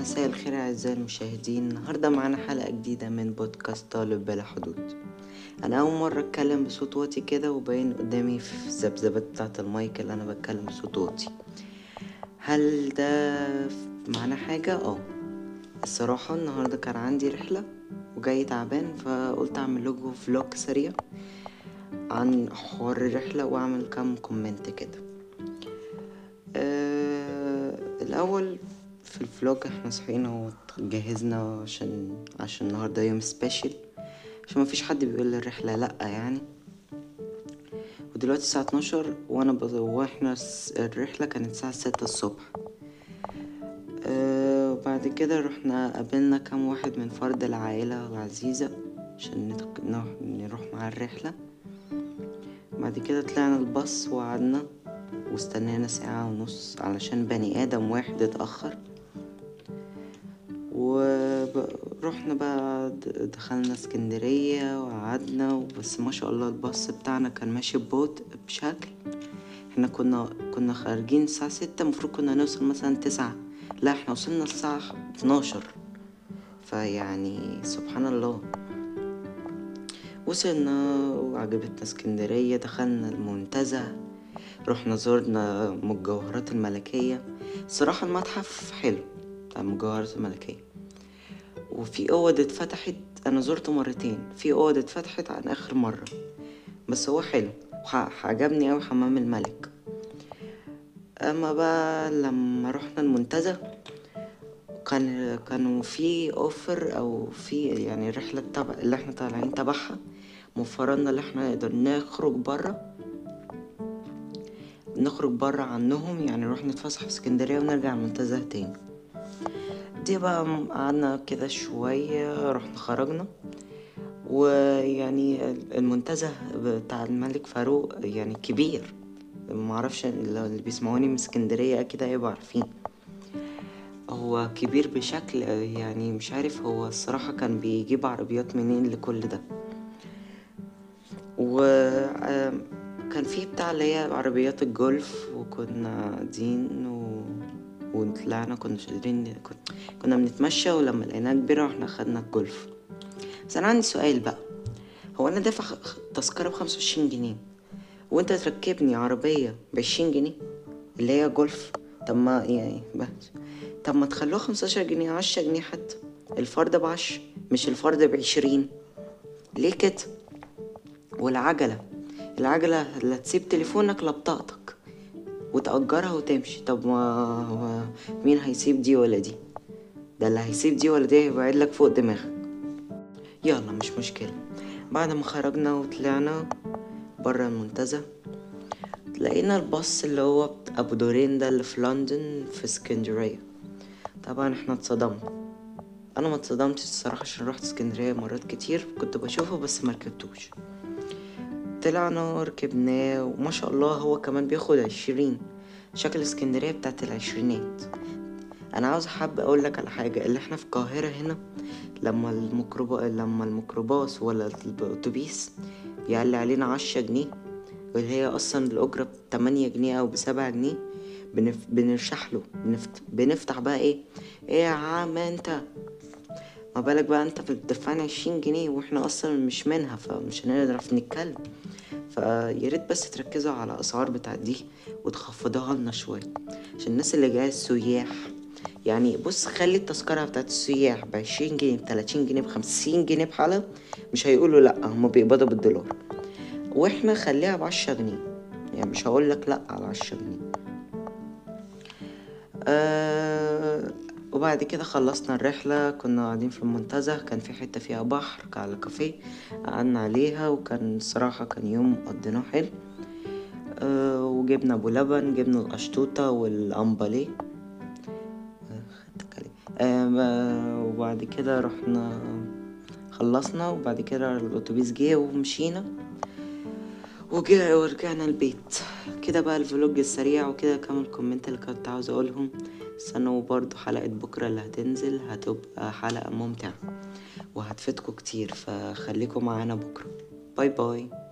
مساء الخير أعزائي المشاهدين النهاردة معانا حلقة جديدة من بودكاست طالب بلا حدود أنا أول مرة أتكلم بصوت واطي كده وباين قدامي في الذبذبات بتاعة المايك اللي أنا بتكلم بصوت واطي هل ده معناه حاجة؟ اه الصراحة النهاردة كان عندي رحلة وجاي تعبان فقلت أعمل لكم فلوج سريع عن حوار الرحلة وأعمل كام كومنت كده أه الأول في الفلوج احنا صحينا وجهزنا عشان عشان النهاردة يوم سبيشال عشان مفيش حد بيقول الرحلة لأ يعني ودلوقتي الساعة اتناشر وانا ب... واحنا س- الرحلة كانت الساعة ستة الصبح أه وبعد كده رحنا قابلنا كام واحد من فرد العائلة العزيزة عشان نتق... نروح نروح مع الرحلة بعد كده طلعنا الباص وقعدنا واستنينا ساعة ونص علشان بني آدم واحد اتأخر ورحنا بقى د- دخلنا اسكندرية وقعدنا بس ما شاء الله الباص بتاعنا كان ماشي ببطء بشكل احنا كنا كنا خارجين الساعة ستة المفروض كنا نوصل مثلا تسعة لا احنا وصلنا الساعة اتناشر فيعني سبحان الله وصلنا وعجبتنا اسكندرية دخلنا المنتزه رحنا زرنا مجوهرات الملكية صراحة المتحف حلو بتاع المجوهرات الملكية وفي أوض اتفتحت أنا زرته مرتين في أوض اتفتحت عن آخر مرة بس هو حلو وح- عجبني أوي حمام الملك أما بقى لما رحنا المنتزه كان كانوا في اوفر او في يعني الرحله تبع اللي احنا طالعين تبعها موفرنا اللي احنا نقدر نخرج بره نخرج بره عنهم يعني نروح نتفسح في اسكندريه ونرجع المنتزه تاني دي بقى م- قعدنا كده شويه رحنا خرجنا ويعني المنتزه بتاع الملك فاروق يعني كبير معرفش اللي بيسمعوني من اسكندريه اكيد هيبقوا عارفين هو كبير بشكل يعني مش عارف هو الصراحة كان بيجيب عربيات منين لكل ده وكان في بتاع اللي هي عربيات الجولف وكنا قاعدين و... وطلعنا كنا مش قادرين كن- كنا بنتمشى ولما لقيناها كبيرة رحنا خدنا الجولف بس أنا عندي سؤال بقى هو أنا دافع خ- تذكرة بخمسة وعشرين جنيه وانت تركبني عربية بعشرين جنيه اللي هي جولف طب ما يعني بس طب ما تخلوها خمستاشر جنيه عشرة جنيه حتى الفرد بعشر مش الفرد بعشرين ليه كده والعجلة العجلة لا تسيب تليفونك لا بطاقتك وتأجرها وتمشي طب ما هو مين هيسيب دي ولا دي ده اللي هيسيب دي ولا دي هيبعد لك فوق دماغك يلا مش مشكلة بعد ما خرجنا وطلعنا برا المنتزه لقينا الباص اللي هو بت- ابو دورين ده اللي في لندن في اسكندرية طبعا احنا اتصدمنا انا ما اتصدمتش الصراحة عشان رحت اسكندرية مرات كتير كنت بشوفه بس مركبتوش طلعنا ركبناه وما شاء الله هو كمان بياخد عشرين شكل اسكندرية بتاعت العشرينات انا عاوز حابة اقول لك على حاجة اللي احنا في القاهرة هنا لما الميكروبا لما الميكروباص ولا الاتوبيس يعلي علينا عشرة جنيه واللي هي اصلا الاجرة بتمانية جنيه او بسبعة جنيه بنف... بنرشح له بنفت... بنفتح بقى ايه ايه يا عم انت ما بالك بقى انت بتدفعني عشرين جنيه واحنا اصلا مش منها فمش هنعرف نتكلم فياريت بس تركزوا على الاسعار بتاعت دي وتخفضوها لنا شوية عشان الناس اللي جاية السياح يعني بص خلي التذكرة بتاعت السياح بعشرين جنيه بتلاتين جنيه بخمسين جنيه بحالة مش هيقولوا لأ هما بيقبضوا بالدولار واحنا خليها بعشرة جنيه يعني مش هقولك لأ على عشرة جنيه أه وبعد كده خلصنا الرحلة كنا قاعدين في المنتزه كان في حتة فيها بحر على كافيه قعدنا عليها وكان صراحة كان يوم قضيناه حلو أه وجبنا ابو لبن جبنا القشطوطة والأمباليه أه، خدتك عليه. أم، أه وبعد كده رحنا خلصنا وبعد كده الأتوبيس جه ومشينا وجا ورجعنا البيت كده بقى الفلوج السريع وكده كام الكومنت اللي كنت عاوز اقولهم استنوا برضو حلقة بكرة اللي هتنزل هتبقى حلقة ممتعة وهتفيدكوا كتير فخليكم معانا بكرة باي باي